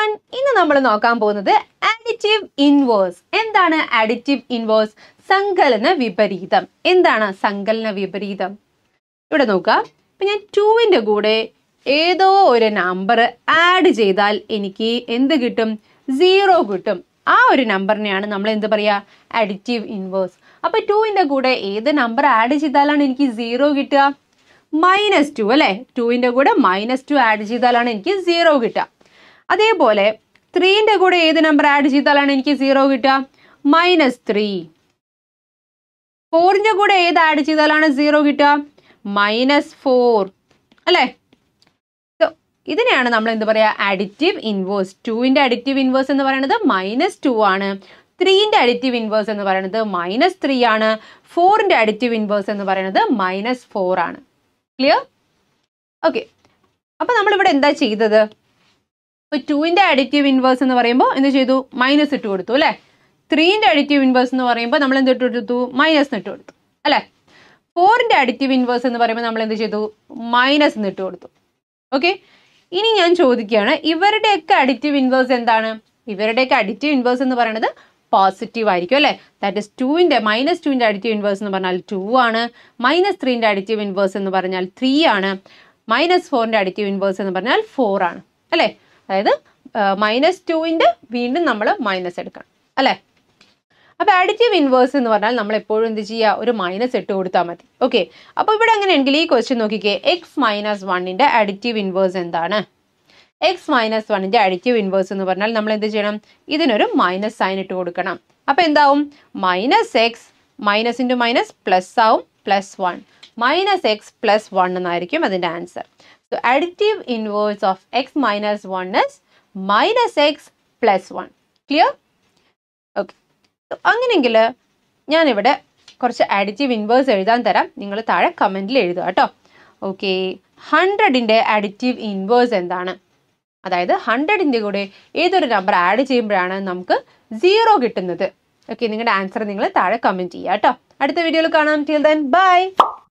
one ഇന്ന് നമ്മൾ നോക്കാൻ പോകുന്നത് അഡിറ്റീവ് ഇൻവേഴ്സ് എന്താണ് അഡിറ്റീവ് ഇൻവേഴ്സ് സങ്കലന വിപരീതം എന്താണ് സങ്കലന വിപരീതം ഇവിടെ നോക്കുക ഇപ്പം ഞാൻ ടുവിൻ്റെ കൂടെ ഏതോ ഒരു നമ്പർ ആഡ് ചെയ്താൽ എനിക്ക് എന്ത് കിട്ടും സീറോ കിട്ടും ആ ഒരു നമ്പറിനെയാണ് നമ്മൾ എന്ത് പറയുക അഡിറ്റീവ് ഇൻവേഴ്സ് അപ്പോൾ ടുവിൻ്റെ കൂടെ ഏത് നമ്പർ ആഡ് ചെയ്താലാണ് എനിക്ക് സീറോ കിട്ടുക മൈനസ് ടു അല്ലേ ടുവിൻ്റെ കൂടെ മൈനസ് ടു ആഡ് ചെയ്താലാണ് എനിക്ക് സീറോ കിട്ടുക അതേപോലെ ത്രീൻ്റെ കൂടെ ഏത് നമ്പർ ആഡ് ചെയ്താലാണ് എനിക്ക് സീറോ കിട്ടുക മൈനസ് ത്രീ ഫോറിൻ്റെ കൂടെ ഏത് ആഡ് ചെയ്താലാണ് സീറോ കിട്ടുക മൈനസ് ഫോർ അല്ലേ So, ഇതിനെയാണ് നമ്മൾ എന്ത് പറയുക അഡിറ്റീവ് ഇൻവേഴ്സ് ടുവിൻ്റെ അഡിറ്റീവ് ഇൻവേഴ്സ് എന്ന് പറയുന്നത് മൈനസ് ടു ആണ് ത്രീൻ്റെ അഡിറ്റീവ് ഇൻവേഴ്സ് എന്ന് പറയുന്നത് മൈനസ് ത്രീ ആണ് ഫോറിൻ്റെ അഡിറ്റീവ് ഇൻവേഴ്സ് എന്ന് പറയുന്നത് മൈനസ് ഫോർ ആണ് ക്ലിയർ ഓക്കെ അപ്പോൾ നമ്മളിവിടെ എന്താ ചെയ്തത് ഇപ്പോൾ ടുവിൻ്റെ അഡിറ്റീവ് ഇൻവേഴ്സ് എന്ന് പറയുമ്പോൾ എന്ത് ചെയ്തു മൈനസ് ഇട്ട് കൊടുത്തു അല്ലേ ത്രീൻ്റെ അഡിറ്റീവ് ഇൻവേഴ്സ് എന്ന് പറയുമ്പോൾ നമ്മൾ എന്ത് ഇട്ട് കൊടുത്തു മൈനസ് ഇട്ട് കൊടുത്തു അല്ലേ ഫോറിൻ്റെ അഡിറ്റീവ് ഇൻവേഴ്സ് എന്ന് പറയുമ്പോൾ നമ്മൾ എന്ത് ചെയ്തു മൈനസ് ഇട്ട് കൊടുത്തു ഓക്കെ ഇനി ഞാൻ ചോദിക്കുകയാണ് ഇവരുടെയൊക്കെ അഡിറ്റീവ് ഇൻവേഴ്സ് എന്താണ് ഇവരുടെയൊക്കെ അഡിറ്റീവ് ഇൻവേഴ്സ് എന്ന് പറയുന്നത് പോസിറ്റീവ് ആയിരിക്കും അല്ലേ ദാറ്റ് ഇസ് ടുവിൻ്റെ മൈനസ് ടുവിൻ്റെ അഡിറ്റീവ് ഇൻവേഴ്സ് എന്ന് പറഞ്ഞാൽ ടു ആണ് മൈനസ് ത്രീൻ്റെ അഡിറ്റീവ് ഇൻവേഴ്സ് എന്ന് പറഞ്ഞാൽ ത്രീ ആണ് മൈനസ് ഫോറിൻ്റെ അഡിറ്റീവ് ഇൻവേഴ്സ് എന്ന് പറഞ്ഞാൽ ഫോർ ആണ് അല്ലേ അതായത് മൈനസ് ടുവിൻ്റെ വീണ്ടും നമ്മൾ മൈനസ് എടുക്കണം അല്ലേ അപ്പോൾ അഡിറ്റീവ് ഇൻവേഴ്സ് എന്ന് പറഞ്ഞാൽ നമ്മൾ എപ്പോഴും എന്ത് ചെയ്യുക ഒരു മൈനസ് ഇട്ട് കൊടുത്താൽ മതി ഓക്കെ അപ്പോൾ ഇവിടെ അങ്ങനെയെങ്കിൽ ഈ ക്വസ്റ്റ്യൻ നോക്കിക്കേ എക്സ് മൈനസ് വണ്ണിൻ്റെ അഡിറ്റീവ് ഇൻവേഴ്സ് എന്താണ് എക്സ് മൈനസ് വണ്ണിൻ്റെ അഡിറ്റീവ് ഇൻവേഴ്സ് എന്ന് പറഞ്ഞാൽ നമ്മൾ എന്ത് ചെയ്യണം ഇതിനൊരു മൈനസ് സൈൻ ഇട്ട് കൊടുക്കണം അപ്പോൾ എന്താവും minus x minus into minus plus ആവും plus one minus x plus one എന്നായിരിക്കും അതിൻ്റെ answer so additive inverse of x minus one is minus x plus one clear okay അങ്ങനെയെങ്കിൽ ഞാനിവിടെ കുറച്ച് അഡിറ്റീവ് ഇൻവേഴ്സ് എഴുതാൻ തരാം നിങ്ങൾ താഴെ കമൻറ്റിൽ എഴുതുക കേട്ടോ ഓക്കെ ഹൺഡ്രഡിൻ്റെ അഡിറ്റീവ് ഇൻവേഴ്സ് എന്താണ് അതായത് ഹൺഡ്രഡിൻ്റെ കൂടെ ഏതൊരു നമ്പർ ആഡ് ചെയ്യുമ്പോഴാണ് നമുക്ക് സീറോ കിട്ടുന്നത് ഓക്കെ നിങ്ങളുടെ ആൻസർ നിങ്ങൾ താഴെ കമൻറ്റ് ചെയ്യുക കേട്ടോ അടുത്ത വീഡിയോയിൽ കാണാം ടിൽ ദെൻ ബൈ